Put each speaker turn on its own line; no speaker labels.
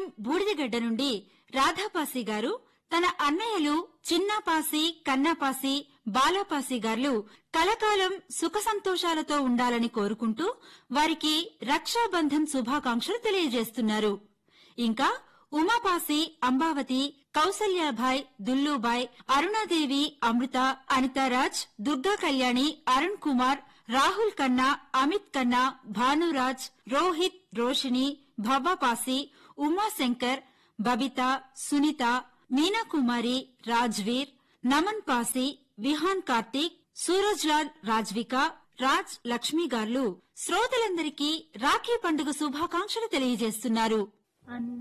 బూడిదగడ్డ నుండి రాధాపాసి గారు తన అన్నయ్యలు చిన్నాపాసి కన్నాపాసి బాలాపాసి గారు కలకాలం సుఖ సంతోషాలతో ఉండాలని కోరుకుంటూ వారికి రక్షాబంధన్ శుభాకాంక్షలు తెలియజేస్తున్నారు ఇంకా ఉమాపాసి అంబావతి కౌసల్యాభాయ్ దుల్లుబాయ్ అరుణాదేవి అమృత అనితారాజ్ దుర్గా కళ్యాణి అరుణ్ కుమార్ రాహుల్ కన్నా అమిత్ కన్నా భానురాజ్ రోహిత్ రోషిణి భవ్వపాసి ఉమాశంకర్ బబిత సునీత మీనాకుమారి రాజ్వీర్ నమన్ పాసి విహాన్ కార్తీక్ సూరజ్ లాల్ రాజ్విక రాజ్ లక్ష్మి గార్లు శ్రోతలందరికీ రాఖీ పండుగ శుభాకాంక్షలు తెలియజేస్తున్నారు